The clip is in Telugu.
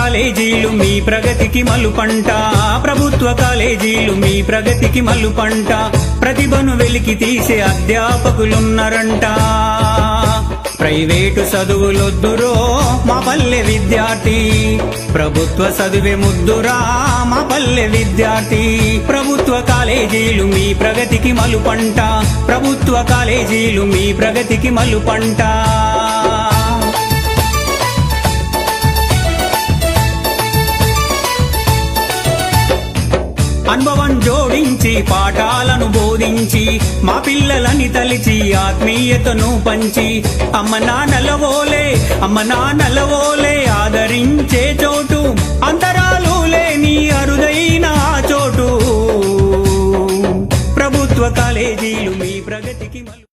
కాలేజీలు మీ ప్రగతికి మలుపంట ప్రభుత్వ కాలేజీలు మీ ప్రగతికి మలుపంట ప్రతిభను వెలికి తీసే అధ్యాపకులున్నారంట ప్రైవేటు చదువులొద్దురో మా పల్లె విద్యార్థి ప్రభుత్వ చదువే ముద్దురా మా పల్లె విద్యార్థి ప్రభుత్వ కాలేజీలు మీ ప్రగతికి మలుపంట ప్రభుత్వ కాలేజీలు మీ ప్రగతికి మలుపంట అనుభవం జోడించి పాఠాలను బోధించి మా పిల్లలని తలిచి ఆత్మీయతను పంచి అమ్మ నాన్నలవోలే అమ్మ నాన్నలవోలే ఆదరించే చోటు అంతరాలు లేని అరుదైన ఆ చోటు ప్రభుత్వ కాలేజీలు మీ ప్రగతికి మలు